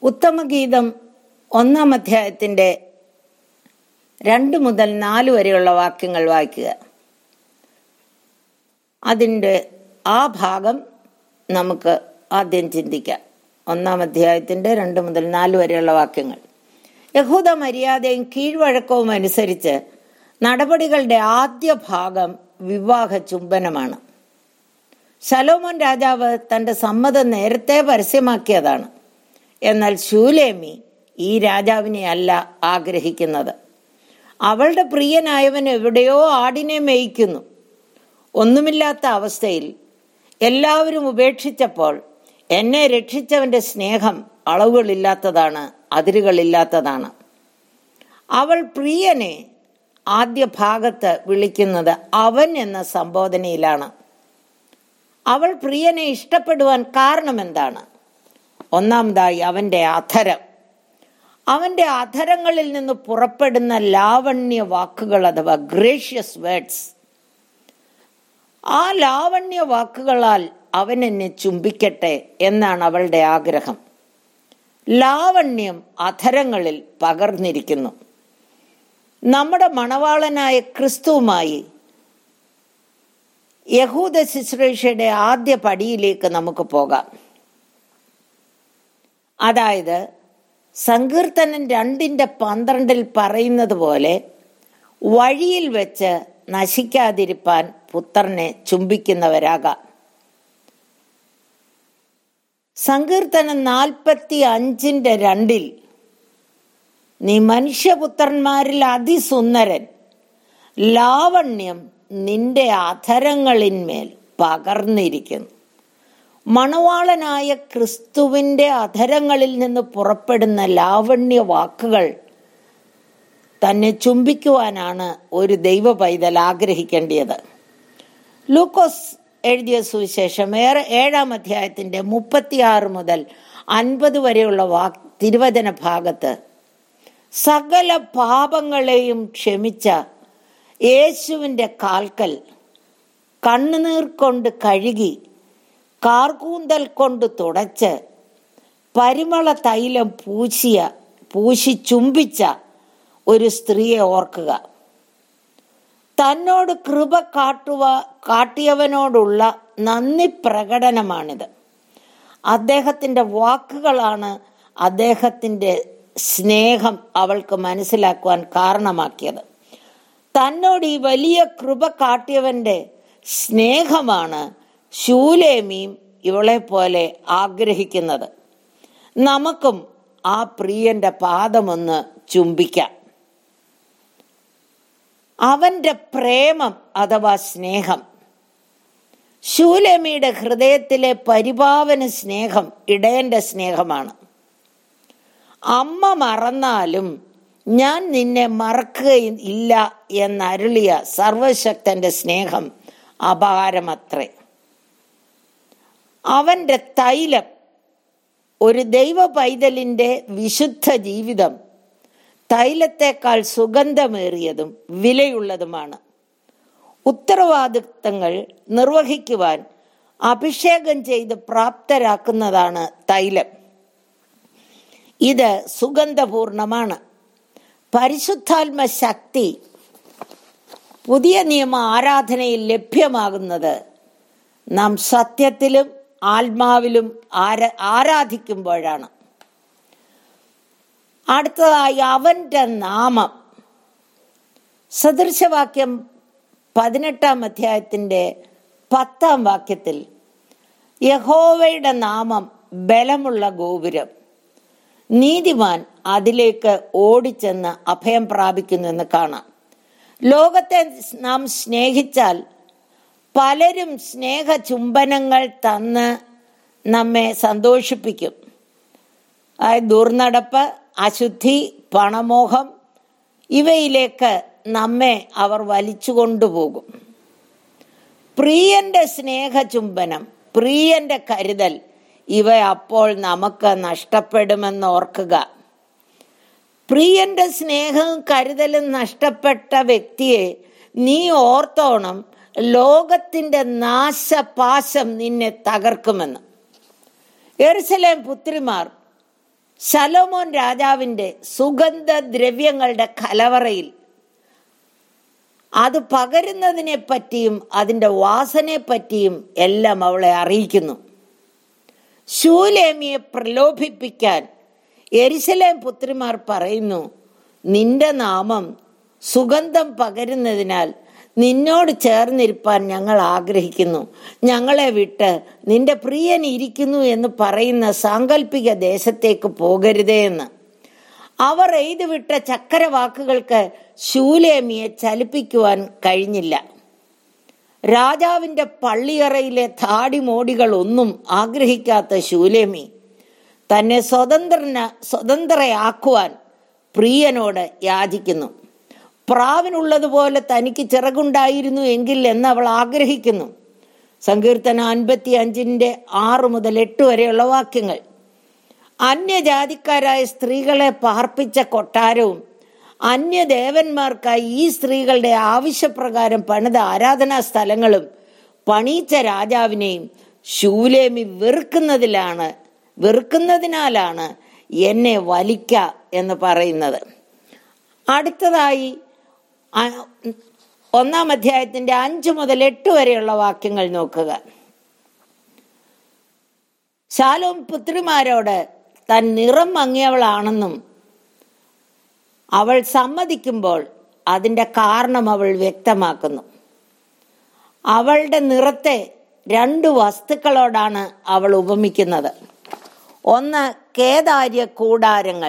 ഉത്തമഗീതം ഒന്നാം അധ്യായത്തിന്റെ രണ്ട് മുതൽ നാല് വരെയുള്ള വാക്യങ്ങൾ വായിക്കുക അതിൻ്റെ ആ ഭാഗം നമുക്ക് ആദ്യം ചിന്തിക്കാം ഒന്നാം അധ്യായത്തിന്റെ രണ്ട് മുതൽ നാല് വരെയുള്ള വാക്യങ്ങൾ യഹൂദ മര്യാദയും കീഴ്വഴക്കവും അനുസരിച്ച് നടപടികളുടെ ആദ്യ ഭാഗം വിവാഹ ചുംബനമാണ് ശലോമോൻ രാജാവ് തന്റെ സമ്മതം നേരത്തെ പരസ്യമാക്കിയതാണ് എന്നാൽ ശൂലേമി ഈ രാജാവിനെ അല്ല ആഗ്രഹിക്കുന്നത് അവളുടെ പ്രിയനായവൻ എവിടെയോ ആടിനെ മേയ്ക്കുന്നു ഒന്നുമില്ലാത്ത അവസ്ഥയിൽ എല്ലാവരും ഉപേക്ഷിച്ചപ്പോൾ എന്നെ രക്ഷിച്ചവന്റെ സ്നേഹം അളവുകളില്ലാത്തതാണ് അതിരുകളില്ലാത്തതാണ് അവൾ പ്രിയനെ ആദ്യ ഭാഗത്ത് വിളിക്കുന്നത് അവൻ എന്ന സംബോധനയിലാണ് അവൾ പ്രിയനെ ഇഷ്ടപ്പെടുവാൻ കാരണം എന്താണ് ഒന്നാമതായി അവന്റെ അധരം അവന്റെ അധരങ്ങളിൽ നിന്ന് പുറപ്പെടുന്ന ലാവണ്യ വാക്കുകൾ അഥവാ ഗ്രേഷ്യസ് വേർഡ്സ് ആ ലാവണ്യ വാക്കുകളാൽ അവൻ എന്നെ ചുംബിക്കട്ടെ എന്നാണ് അവളുടെ ആഗ്രഹം ലാവണ്യം അധരങ്ങളിൽ പകർന്നിരിക്കുന്നു നമ്മുടെ മണവാളനായ ക്രിസ്തുവുമായി യഹൂദ ശുശ്രൂഷയുടെ ആദ്യ പടിയിലേക്ക് നമുക്ക് പോകാം അതായത് സങ്കീർത്തനം രണ്ടിന്റെ പന്ത്രണ്ടിൽ പറയുന്നത് പോലെ വഴിയിൽ വെച്ച് നശിക്കാതിരിപ്പാൻ പുത്രനെ ചുംബിക്കുന്നവരാകാം സങ്കീർത്തനം നാൽപ്പത്തി അഞ്ചിന്റെ രണ്ടിൽ നീ മനുഷ്യപുത്രന്മാരിൽ അതിസുന്ദരൻ ലാവണ്യം നിന്റെ അധരങ്ങളിന്മേൽ പകർന്നിരിക്കുന്നു മണവാളനായ ക്രിസ്തുവിന്റെ അധരങ്ങളിൽ നിന്ന് പുറപ്പെടുന്ന ലാവണ്യ വാക്കുകൾ തന്നെ ചുംബിക്കുവാനാണ് ഒരു ദൈവ പൈതൽ ആഗ്രഹിക്കേണ്ടത് ലൂക്കോസ് എഴുതിയ സുവിശേഷം ഏറെ ഏഴാം അധ്യായത്തിന്റെ മുപ്പത്തിയാറ് മുതൽ അൻപത് വരെയുള്ള വാക് തിരുവചന ഭാഗത്ത് സകല പാപങ്ങളെയും ക്ഷമിച്ച യേശുവിൻ്റെ കാൽക്കൽ കണ്ണുനീർ കൊണ്ട് കഴുകി കാർകൂന്തൽ കൊണ്ട് തുടച്ച് പരിമള തൈലം പൂശിയ പൂശി ചുംബിച്ച ഒരു സ്ത്രീയെ ഓർക്കുക തന്നോട് കൃപ കാട്ടുക കാട്ടിയവനോടുള്ള നന്ദി പ്രകടനമാണിത് അദ്ദേഹത്തിന്റെ വാക്കുകളാണ് അദ്ദേഹത്തിന്റെ സ്നേഹം അവൾക്ക് മനസ്സിലാക്കുവാൻ കാരണമാക്കിയത് തന്നോട് ഈ വലിയ കൃപ കാട്ടിയവന്റെ സ്നേഹമാണ് ശൂലേമിയും ഇവളെ പോലെ ആഗ്രഹിക്കുന്നത് നമുക്കും ആ പ്രിയന്റെ പാദമൊന്ന് ചുംബിക്കാം അവന്റെ പ്രേമം അഥവാ സ്നേഹം ശൂലമിയുടെ ഹൃദയത്തിലെ പരിപാവന സ്നേഹം ഇടയന്റെ സ്നേഹമാണ് അമ്മ മറന്നാലും ഞാൻ നിന്നെ മറക്കുകയും ഇല്ല എന്നരുളിയ സർവശക്തന്റെ സ്നേഹം അപാരമത്രേ അവന്റെ തൈലം ഒരു ദൈവ പൈതലിന്റെ വിശുദ്ധ ജീവിതം തൈലത്തേക്കാൾ സുഗന്ധമേറിയതും വിലയുള്ളതുമാണ് ഉത്തരവാദിത്തങ്ങൾ നിർവഹിക്കുവാൻ അഭിഷേകം ചെയ്ത് പ്രാപ്തരാക്കുന്നതാണ് തൈലം ഇത് സുഗന്ധപൂർണമാണ് പരിശുദ്ധാത്മ ശക്തി പുതിയ നിയമ ആരാധനയിൽ ലഭ്യമാകുന്നത് നാം സത്യത്തിലും ആത്മാവിലും ആരാ ആരാധിക്കുമ്പോഴാണ് അടുത്തതായി അവന്റെ നാമം സദൃശവാക്യം പതിനെട്ടാം അധ്യായത്തിന്റെ പത്താം വാക്യത്തിൽ യഹോവയുടെ നാമം ബലമുള്ള ഗോപുരം നീതിമാൻ അതിലേക്ക് ഓടിച്ചെന്ന് അഭയം പ്രാപിക്കുന്നു എന്ന് കാണാം ലോകത്തെ നാം സ്നേഹിച്ചാൽ പലരും സ്നേഹ ചുംബനങ്ങൾ തന്ന് നമ്മെ സന്തോഷിപ്പിക്കും ദുർനടപ്പ് അശുദ്ധി പണമോഹം ഇവയിലേക്ക് നമ്മെ അവർ വലിച്ചു കൊണ്ടുപോകും പ്രിയന്റെ സ്നേഹചുംബനം പ്രിയന്റെ കരുതൽ ഇവ അപ്പോൾ നമുക്ക് നഷ്ടപ്പെടുമെന്ന് ഓർക്കുക പ്രിയന്റെ സ്നേഹവും കരുതലും നഷ്ടപ്പെട്ട വ്യക്തിയെ നീ ഓർത്തോണം ലോകത്തിന്റെ നാശപാശം നിന്നെ തകർക്കുമെന്ന് എറുസലേം പുത്രിമാർ ശലോമോൻ രാജാവിന്റെ സുഗന്ധദ്രവ്യങ്ങളുടെ കലവറയിൽ അത് പകരുന്നതിനെ പറ്റിയും അതിന്റെ വാസനയെ പറ്റിയും എല്ലാം അവളെ അറിയിക്കുന്നു ശൂലേമിയെ പ്രലോഭിപ്പിക്കാൻ എരിശലേം പുത്രിമാർ പറയുന്നു നിന്റെ നാമം സുഗന്ധം പകരുന്നതിനാൽ നിന്നോട് ചേർന്നിരിപ്പാൻ ഞങ്ങൾ ആഗ്രഹിക്കുന്നു ഞങ്ങളെ വിട്ട് നിന്റെ പ്രിയൻ ഇരിക്കുന്നു എന്ന് പറയുന്ന സാങ്കല്പിക ദേശത്തേക്ക് പോകരുതേ എന്ന് അവർ എഴുതുവിട്ട ചക്കരവാക്കുകൾക്ക് ശൂലേമിയെ ചലിപ്പിക്കുവാൻ കഴിഞ്ഞില്ല രാജാവിന്റെ പള്ളിയറയിലെ താടിമോടികൾ ഒന്നും ആഗ്രഹിക്കാത്ത ശൂലേമി തന്നെ സ്വതന്ത്രന സ്വതന്ത്രയാക്കുവാൻ പ്രിയനോട് യാചിക്കുന്നു പ്രാവിനുള്ളതുപോലെ തനിക്ക് ചിറകുണ്ടായിരുന്നു എങ്കിൽ എന്ന് അവൾ ആഗ്രഹിക്കുന്നു സങ്കീർത്തന അൻപത്തി അഞ്ചിന്റെ ആറ് മുതൽ എട്ട് വരെയുള്ള വാക്യങ്ങൾ അന്യജാതിക്കാരായ സ്ത്രീകളെ പാർപ്പിച്ച കൊട്ടാരവും അന്യദേവന്മാർക്കായി ഈ സ്ത്രീകളുടെ ആവശ്യപ്രകാരം പണിത ആരാധനാ സ്ഥലങ്ങളും പണിയിച്ച രാജാവിനെയും ശൂലേമി വെറുക്കുന്നതിലാണ് വെറുക്കുന്നതിനാലാണ് എന്നെ വലിക്ക എന്ന് പറയുന്നത് അടുത്തതായി അ- ഒന്നാം അധ്യായത്തിന്റെ അഞ്ചു മുതൽ എട്ട് വരെയുള്ള വാക്യങ്ങൾ നോക്കുക ശാലോം പുത്രിമാരോട് താൻ നിറം മങ്ങിയവളാണെന്നും അവൾ സമ്മതിക്കുമ്പോൾ അതിന്റെ കാരണം അവൾ വ്യക്തമാക്കുന്നു അവളുടെ നിറത്തെ രണ്ട് വസ്തുക്കളോടാണ് അവൾ ഉപമിക്കുന്നത് ഒന്ന് കേദാര്യ കൂടാരങ്ങൾ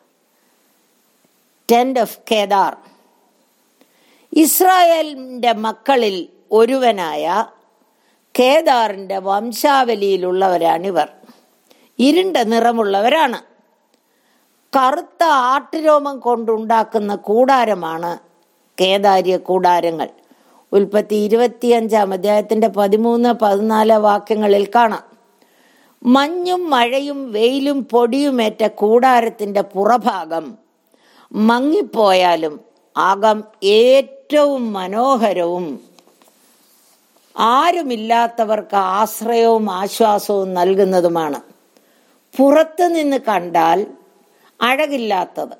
ടെന്റ് ഓഫ് കേദാർ ഇസ്രായേലിന്റെ മക്കളിൽ ഒരുവനായ കേദാറിന്റെ വംശാവലിയിലുള്ളവരാണിവർ ഇരുണ്ട നിറമുള്ളവരാണ് കറുത്ത ആട്ടുരോമം കൊണ്ടുണ്ടാക്കുന്ന കൂടാരമാണ് കേദാര്യ കൂടാരങ്ങൾ ഉൽപ്പത്തി ഇരുപത്തിയഞ്ചാം അധ്യായത്തിന്റെ പതിമൂന്ന് പതിനാല് വാക്യങ്ങളിൽ കാണാം മഞ്ഞും മഴയും വെയിലും പൊടിയുമേറ്റ കൂടാരത്തിന്റെ പുറഭാഗം മങ്ങിപ്പോയാലും അകം ഏറ്റവും മനോഹരവും ആരുമില്ലാത്തവർക്ക് ആശ്രയവും ആശ്വാസവും നൽകുന്നതുമാണ് പുറത്തു നിന്ന് കണ്ടാൽ അഴകില്ലാത്തത്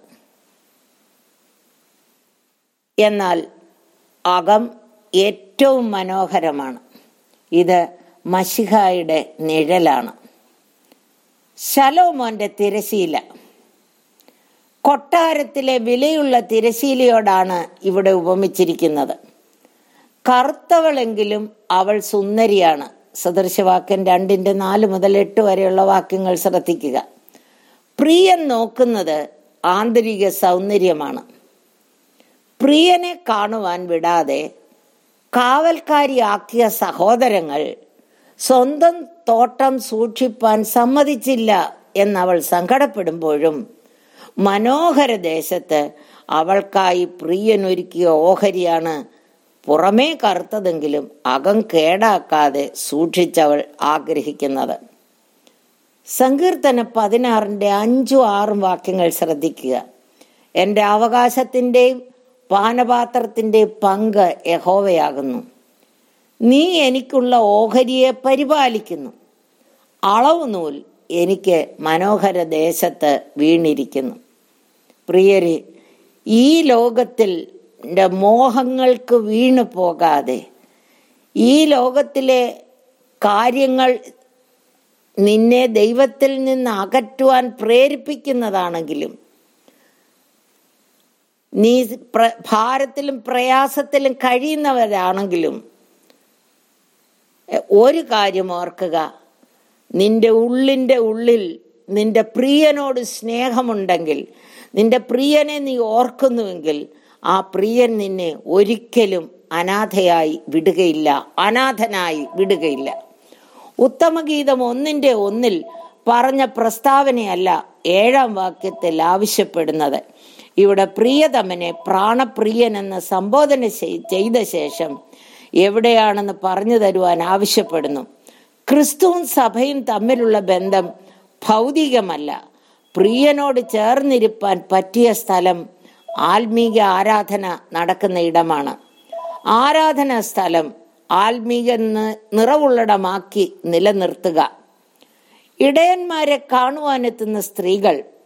എന്നാൽ അകം ഏറ്റവും മനോഹരമാണ് ഇത് മഷിഹായുടെ നിഴലാണ് ശലോമോന്റെ തിരശീല കൊട്ടാരത്തിലെ വിലയുള്ള തിരശീലയോടാണ് ഇവിടെ ഉപമിച്ചിരിക്കുന്നത് കറുത്തവളെങ്കിലും അവൾ സുന്ദരിയാണ് സദൃശവാക്യം രണ്ടിന്റെ നാല് മുതൽ എട്ട് വരെയുള്ള വാക്യങ്ങൾ ശ്രദ്ധിക്കുക പ്രിയൻ നോക്കുന്നത് ആന്തരിക സൗന്ദര്യമാണ് പ്രിയനെ കാണുവാൻ വിടാതെ കാവൽക്കാരിയാക്കിയ സഹോദരങ്ങൾ സ്വന്തം തോട്ടം സൂക്ഷിപ്പാൻ സമ്മതിച്ചില്ല എന്നവൾ സങ്കടപ്പെടുമ്പോഴും മനോഹര ദേശത്ത് അവൾക്കായി പ്രിയനൊരുക്കിയ ഓഹരിയാണ് പുറമേ കറുത്തതെങ്കിലും അകം കേടാക്കാതെ സൂക്ഷിച്ചവൾ ആഗ്രഹിക്കുന്നത് സങ്കീർത്തന പതിനാറിന്റെ അഞ്ചും ആറും വാക്യങ്ങൾ ശ്രദ്ധിക്കുക എന്റെ അവകാശത്തിന്റെയും പാനപാത്രത്തിന്റെയും പങ്ക് യഹോവയാകുന്നു നീ എനിക്കുള്ള ഓഹരിയെ പരിപാലിക്കുന്നു അളവ് നൂൽ എനിക്ക് മനോഹര ദേശത്ത് വീണിരിക്കുന്നു പ്രിയരെ ഈ ലോകത്തിൽ ന്റെ മോഹങ്ങൾക്ക് വീണു പോകാതെ ഈ ലോകത്തിലെ കാര്യങ്ങൾ നിന്നെ ദൈവത്തിൽ നിന്ന് അകറ്റുവാൻ പ്രേരിപ്പിക്കുന്നതാണെങ്കിലും നീ പ്ര- ഭാരത്തിലും പ്രയാസത്തിലും കഴിയുന്നവരാണെങ്കിലും എ, ഒരു കാര്യം ഓർക്കുക നിന്റെ ഉള്ളിന്റെ ഉള്ളിൽ നിന്റെ പ്രിയനോട് സ്നേഹമുണ്ടെങ്കിൽ നിന്റെ പ്രിയനെ നീ ഓർക്കുന്നുവെങ്കിൽ ആ പ്രിയൻ നിന്നെ ഒരിക്കലും അനാഥയായി വിടുകയില്ല അനാഥനായി വിടുകയില്ല ഉത്തമഗീതം ഒന്നിന്റെ ഒന്നിൽ പറഞ്ഞ പ്രസ്താവനയല്ല ഏഴാം വാക്യത്തിൽ ആവശ്യപ്പെടുന്നത് ഇവിടെ പ്രിയതമനെ പ്രാണപ്രിയൻ എന്ന് സംബോധന ചെയ്- ചെയ്ത ശേഷം എവിടെയാണെന്ന് പറഞ്ഞു തരുവാൻ ആവശ്യപ്പെടുന്നു ക്രിസ്തുവും സഭയും തമ്മിലുള്ള ബന്ധം ഭൗതികമല്ല പ്രിയനോട് ചേർന്നിരിപ്പാൻ പറ്റിയ സ്ഥലം ആത്മീക ആരാധന നടക്കുന്ന ഇടമാണ് ആരാധന സ്ഥലം ആത്മീക നി- നിറവുള്ളടമാക്കി നിലനിർത്തുക ഇടയന്മാരെ കാണുവാനെത്തുന്ന സ്ത്രീകൾ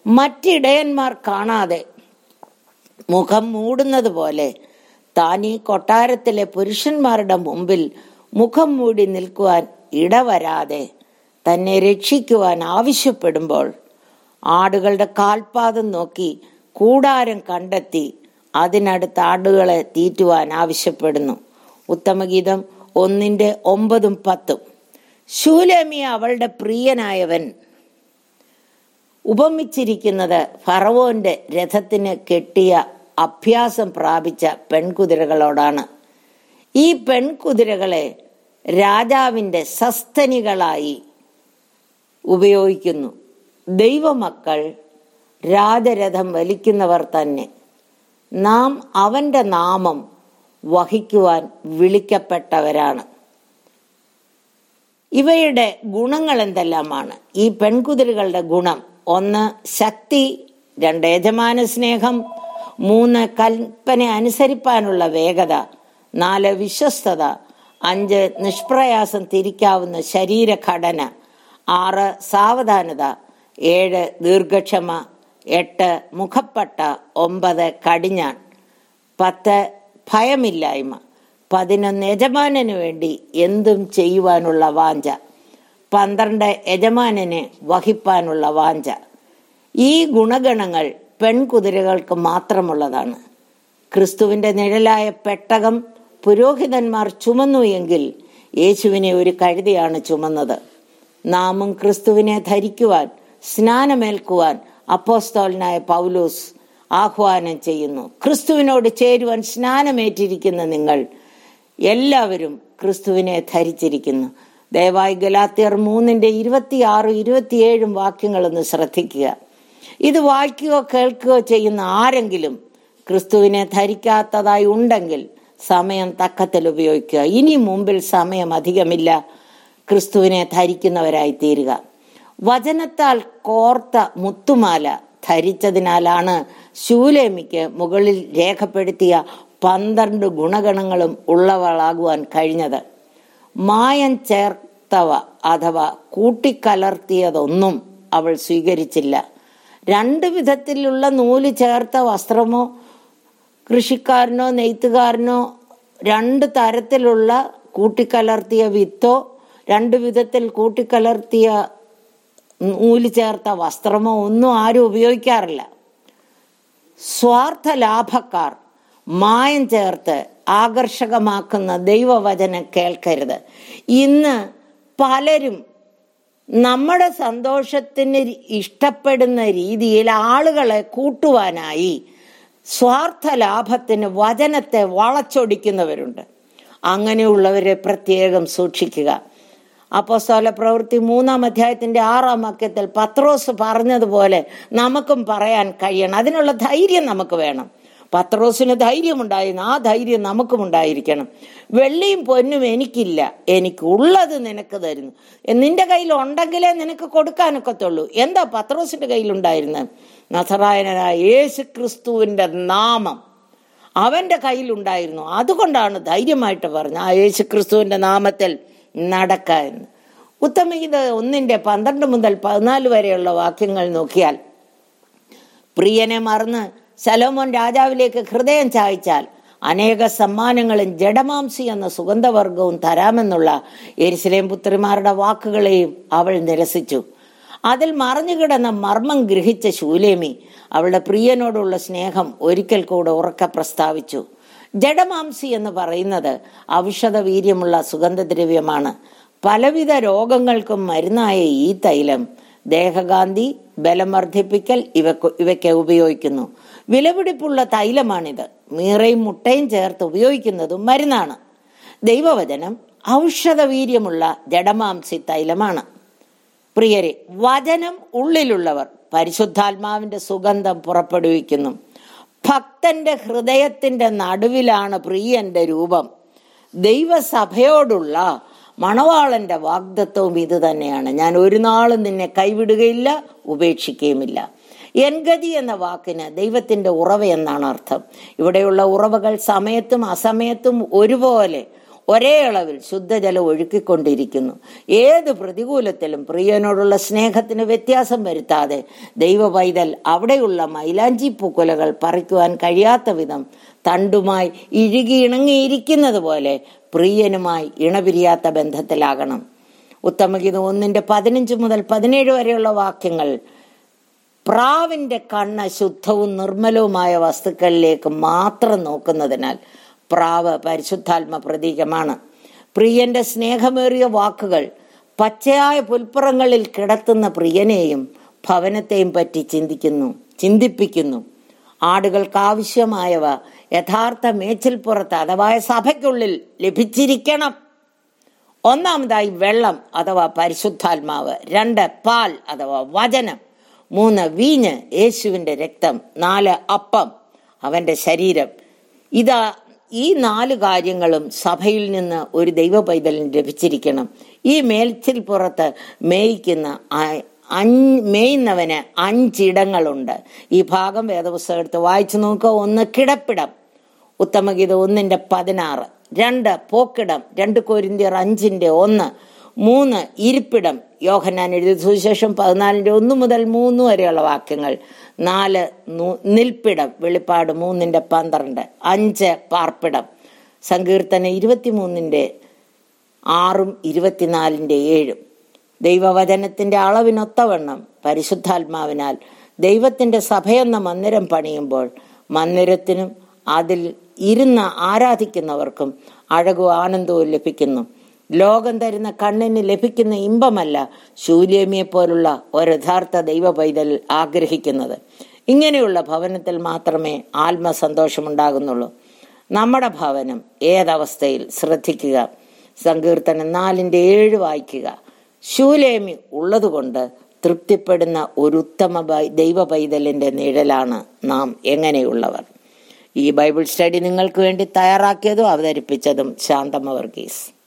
മറ്റിടയന്മാർ കാണാതെ മുഖം മൂടുന്നത് പോലെ താൻ ഈ കൊട്ടാരത്തിലെ പുരുഷന്മാരുടെ മുമ്പിൽ മുഖം മൂടി നിൽക്കുവാൻ ഇടവരാതെ തന്നെ രക്ഷിക്കുവാൻ ആവശ്യപ്പെടുമ്പോൾ ആടുകളുടെ കാൽപാദം നോക്കി കൂടാരം കണ്ടെത്തി അതിനടുത്ത് ആടുകളെ തീറ്റുവാൻ ആവശ്യപ്പെടുന്നു ഉത്തമഗീതം ഒന്നിന്റെ ഒമ്പതും പത്തും ശൂലേമി അവളുടെ പ്രിയനായവൻ ഉപമിച്ചിരിക്കുന്നത് ഫറവോന്റെ രഥത്തിന് കെട്ടിയ അഭ്യാസം പ്രാപിച്ച പെൺകുതിരകളോടാണ് ഈ പെൺകുതിരകളെ രാജാവിന്റെ സസ്തനികളായി ഉപയോഗിക്കുന്നു ദൈവമക്കൾ രാജരഥം വലിക്കുന്നവർ തന്നെ നാം അവന്റെ നാമം വഹിക്കുവാൻ വിളിക്കപ്പെട്ടവരാണ് ഇവയുടെ ഗുണങ്ങൾ എന്തെല്ലാമാണ് ഈ പെൺകുതിരകളുടെ ഗുണം ഒന്ന് ശക്തി രണ്ട് യജമാന സ്നേഹം മൂന്ന് കൽപ്പന അനുസരിപ്പാനുള്ള വേഗത നാല് വിശ്വസ്തത അഞ്ച് നിഷ്പ്രയാസം തിരിക്കാവുന്ന ശരീരഘടന ആറ് സാവധാനത ഏഴ് ദീർഘക്ഷമ എട്ട് മുഖപ്പട്ട ഒമ്പത് കടിഞ്ഞാൺ പത്ത് ഭയമില്ലായ്മ പതിനൊന്ന് യജമാനന് വേണ്ടി എന്തും ചെയ്യുവാനുള്ള വാഞ്ച പന്ത്രണ്ട് യജമാനനെ വഹിപ്പാനുള്ള വാഞ്ച ഈ ഗുണഗണങ്ങൾ പെൺകുതിരകൾക്ക് മാത്രമുള്ളതാണ് ക്രിസ്തുവിന്റെ നിഴലായ പെട്ടകം പുരോഹിതന്മാർ ചുമന്നു എങ്കിൽ യേശുവിനെ ഒരു കഴുതിയാണ് ചുമന്നത് നാമും ക്രിസ്തുവിനെ ധരിക്കുവാൻ സ്നാനമേൽക്കുവാൻ അപ്പോസ്തോലനായ പൗലോസ് ആഹ്വാനം ചെയ്യുന്നു ക്രിസ്തുവിനോട് ചേരുവാൻ സ്നാനമേറ്റിരിക്കുന്ന നിങ്ങൾ എല്ലാവരും ക്രിസ്തുവിനെ ധരിച്ചിരിക്കുന്നു ദയവായി ഗലാത്തിയർ മൂന്നിന്റെ ഇരുപത്തിയാറും ഇരുപത്തിയേഴും വാക്യങ്ങളൊന്ന് ശ്രദ്ധിക്കുക ഇത് വായിക്കുകയോ കേൾക്കുകയോ ചെയ്യുന്ന ആരെങ്കിലും ക്രിസ്തുവിനെ ധരിക്കാത്തതായി ഉണ്ടെങ്കിൽ സമയം തക്കത്തിൽ ഉപയോഗിക്കുക ഇനി മുമ്പിൽ സമയം അധികമില്ല ക്രിസ്തുവിനെ ധരിക്കുന്നവരായി തീരുക വചനത്താൽ കോർത്ത മുത്തുമാല ധരിച്ചതിനാലാണ് ശൂലേമിക്ക് മുകളിൽ രേഖപ്പെടുത്തിയ പന്ത്രണ്ട് ഗുണഗണങ്ങളും ഉള്ളവളാകുവാൻ കഴിഞ്ഞത് മായം ചേർത്തവ അഥവാ കൂട്ടിക്കലർത്തിയതൊന്നും അവൾ സ്വീകരിച്ചില്ല രണ്ട് വിധത്തിലുള്ള നൂല് ചേർത്ത വസ്ത്രമോ കൃഷിക്കാരനോ നെയ്ത്തുകാരനോ രണ്ട് തരത്തിലുള്ള കൂട്ടിക്കലർത്തിയ വിത്തോ രണ്ട് വിധത്തിൽ കൂട്ടിക്കലർത്തിയ നൂല് ചേർത്ത വസ്ത്രമോ ഒന്നും ആരും ഉപയോഗിക്കാറില്ല സ്വാർത്ഥ ലാഭക്കാർ മായം ചേർത്ത് ആകർഷകമാക്കുന്ന ദൈവവചനം കേൾക്കരുത് ഇന്ന് പലരും നമ്മുടെ സന്തോഷത്തിന് ഇഷ്ടപ്പെടുന്ന രീതിയിൽ ആളുകളെ കൂട്ടുവാനായി സ്വാർത്ഥ ലാഭത്തിന് വചനത്തെ വളച്ചൊടിക്കുന്നവരുണ്ട് അങ്ങനെയുള്ളവരെ പ്രത്യേകം സൂക്ഷിക്കുക അപ്പോസ്തല പ്രവൃത്തി മൂന്നാം അധ്യായത്തിന്റെ ആറാം വാക്യത്തിൽ പത്രോസ് പറഞ്ഞതുപോലെ നമുക്കും പറയാൻ കഴിയണം അതിനുള്ള ധൈര്യം നമുക്ക് വേണം പത്രോസിന് ധൈര്യമുണ്ടായിരുന്നു ആ ധൈര്യം നമുക്കും ഉണ്ടായിരിക്കണം വെള്ളിയും പൊന്നും എനിക്കില്ല എനിക്ക് ഉള്ളത് നിനക്ക് തരുന്നു നിന്റെ കയ്യിൽ ഉണ്ടെങ്കിലേ നിനക്ക് കൊടുക്കാനൊക്കത്തുള്ളൂ എന്താ പത്രോസിന്റെ കയ്യിലുണ്ടായിരുന്നത് നസറായനായ യേശു ക്രിസ്തുവിന്റെ നാമം അവന്റെ കയ്യിലുണ്ടായിരുന്നു അതുകൊണ്ടാണ് ധൈര്യമായിട്ട് പറഞ്ഞത് ആ യേശു ക്രിസ്തുവിന്റെ നാമത്തിൽ നടക്ക എന്ന് ഉത്തമഗീത ഒന്നിന്റെ പന്ത്രണ്ട് മുതൽ പതിനാല് വരെയുള്ള വാക്യങ്ങൾ നോക്കിയാൽ പ്രിയനെ മറന്ന് ശലോമോൻ രാജാവിലേക്ക് ഹൃദയം ചായ്ച്ചാൽ അനേക സമ്മാനങ്ങളും ജഡമാംസി എന്ന സുഗന്ധവർഗവും തരാമെന്നുള്ള എരിശിലേം പുത്രിമാരുടെ വാക്കുകളെയും അവൾ നിരസിച്ചു അതിൽ മറഞ്ഞുകിടന്ന മർമ്മം ഗ്രഹിച്ച ശൂലേമി അവളുടെ പ്രിയനോടുള്ള സ്നേഹം ഒരിക്കൽ കൂടെ ഉറക്കെ പ്രസ്താവിച്ചു ജഡമാംസി എന്ന് പറയുന്നത് ഔഷധ വീര്യമുള്ള സുഗന്ധദ്രവ്യമാണ് പലവിധ രോഗങ്ങൾക്കും മരുന്നായ ഈ തൈലം ദേഹകാന്തി ബലം വർദ്ധിപ്പിക്കൽ ഇവക്ക് ഇവയ്ക്ക് ഉപയോഗിക്കുന്നു വിലപിടിപ്പുള്ള തൈലമാണിത് മീറയും മുട്ടയും ചേർത്ത് ഉപയോഗിക്കുന്നതും മരുന്നാണ് ദൈവവചനം ഔഷധവീര്യമുള്ള ജഡമാംസി തൈലമാണ് പ്രിയരെ വചനം ഉള്ളിലുള്ളവർ പരിശുദ്ധാത്മാവിന്റെ സുഗന്ധം പുറപ്പെടുവിക്കുന്നു ഭക്തന്റെ ഹൃദയത്തിന്റെ നടുവിലാണ് പ്രിയന്റെ രൂപം ദൈവസഭയോടുള്ള മണവാളന്റെ വാഗ്ദത്വവും ഇത് തന്നെയാണ് ഞാൻ ഒരു നാളും നിന്നെ കൈവിടുകയില്ല ഉപേക്ഷിക്കുകയുമില്ല എൻഗതി എന്ന വാക്കിന് ദൈവത്തിന്റെ ഉറവ എന്നാണ് അർത്ഥം ഇവിടെയുള്ള ഉറവകൾ സമയത്തും അസമയത്തും ഒരുപോലെ ഒരേ അളവിൽ ശുദ്ധജലം ഒഴുക്കിക്കൊണ്ടിരിക്കുന്നു ഏത് പ്രതികൂലത്തിലും പ്രിയനോടുള്ള സ്നേഹത്തിന് വ്യത്യാസം വരുത്താതെ ദൈവ പൈതൽ അവിടെയുള്ള മൈലാഞ്ചി പൂക്കുലകൾ പറിക്കുവാൻ കഴിയാത്ത വിധം തണ്ടുമായി ഇഴുകി ഇണങ്ങിയിരിക്കുന്നത് പോലെ പ്രിയനുമായി ഇണപിരിയാത്ത ബന്ധത്തിലാകണം ഉത്തമഗീതം ഒന്നിന്റെ പതിനഞ്ച് മുതൽ പതിനേഴ് വരെയുള്ള വാക്യങ്ങൾ പ്രാവിന്റെ കണ്ണ് ശുദ്ധവും നിർമ്മലവുമായ വസ്തുക്കളിലേക്ക് മാത്രം നോക്കുന്നതിനാൽ പ്രാവ് പരിശുദ്ധാത്മ പ്രതീകമാണ് പ്രിയന്റെ സ്നേഹമേറിയ വാക്കുകൾ പച്ചയായ പുൽപ്പുറങ്ങളിൽ കിടത്തുന്ന പ്രിയനെയും ഭവനത്തെയും പറ്റി ചിന്തിക്കുന്നു ചിന്തിപ്പിക്കുന്നു ആടുകൾക്ക് ആവശ്യമായവ യഥാർത്ഥ മേച്ചിൽപ്പുറത്ത് അഥവാ സഭയ്ക്കുള്ളിൽ ലഭിച്ചിരിക്കണം ഒന്നാമതായി വെള്ളം അഥവാ പരിശുദ്ധാത്മാവ് രണ്ട് പാൽ അഥവാ വചനം മൂന്ന് വീഞ്ഞ് യേശുവിന്റെ രക്തം നാല് അപ്പം അവന്റെ ശരീരം ഇതാ ഈ നാല് കാര്യങ്ങളും സഭയിൽ നിന്ന് ഒരു ദൈവ പൈതലിന് ലഭിച്ചിരിക്കണം ഈ മേൽച്ചിൽ പുറത്ത് മേയ്ക്കുന്ന മേയുന്നവന് അഞ്ചിടങ്ങളുണ്ട് ഈ ഭാഗം വേദപുസ്തകം എടുത്ത് വായിച്ചു നോക്കുക ഒന്ന് കിടപ്പിടം ഉത്തമഗീത ഒന്നിന്റെ പതിനാറ് രണ്ട് പോക്കിടം രണ്ട് കോരിന്തിയർ അഞ്ചിന്റെ ഒന്ന് മൂന്ന് ഇരിപ്പിടം യോഹന്നാൻ എഴുതിയ സുവിശേഷം പതിനാലിന്റെ ഒന്ന് മുതൽ മൂന്ന് വരെയുള്ള വാക്യങ്ങൾ നാല് നിൽപ്പിടം വെളിപ്പാട് മൂന്നിന്റെ പന്ത്രണ്ട് അഞ്ച് പാർപ്പിടം സങ്കീർത്തന ഇരുപത്തിമൂന്നിന്റെ ആറും ഇരുപത്തിനാലിന്റെ ഏഴും ദൈവവചനത്തിന്റെ അളവിനൊത്തവണ്ണം പരിശുദ്ധാത്മാവിനാൽ ദൈവത്തിന്റെ സഭയെന്ന മന്ദിരം പണിയുമ്പോൾ മന്ദിരത്തിനും അതിൽ ഇരുന്ന് ആരാധിക്കുന്നവർക്കും അഴകും ആനന്ദവും ലഭിക്കുന്നു ലോകം തരുന്ന കണ്ണിന് ലഭിക്കുന്ന ഇമ്പമല്ല ശൂല്യമിയെ പോലുള്ള ഒരു യഥാർത്ഥ ദൈവ പൈതൽ ആഗ്രഹിക്കുന്നത് ഇങ്ങനെയുള്ള ഭവനത്തിൽ മാത്രമേ ആത്മസന്തോഷമുണ്ടാകുന്നുള്ളൂ നമ്മുടെ ഭവനം ഏതവസ്ഥയിൽ ശ്രദ്ധിക്കുക സങ്കീർത്തനം നാലിന്റെ ഏഴ് വായിക്കുക ശൂലേമി ഉള്ളതുകൊണ്ട് തൃപ്തിപ്പെടുന്ന ഒരു ഉത്തമ ദൈവ പൈതലിന്റെ നിഴലാണ് നാം എങ്ങനെയുള്ളവർ ഈ ബൈബിൾ സ്റ്റഡി നിങ്ങൾക്ക് വേണ്ടി തയ്യാറാക്കിയതും അവതരിപ്പിച്ചതും ശാന്തമ വർഗീസ്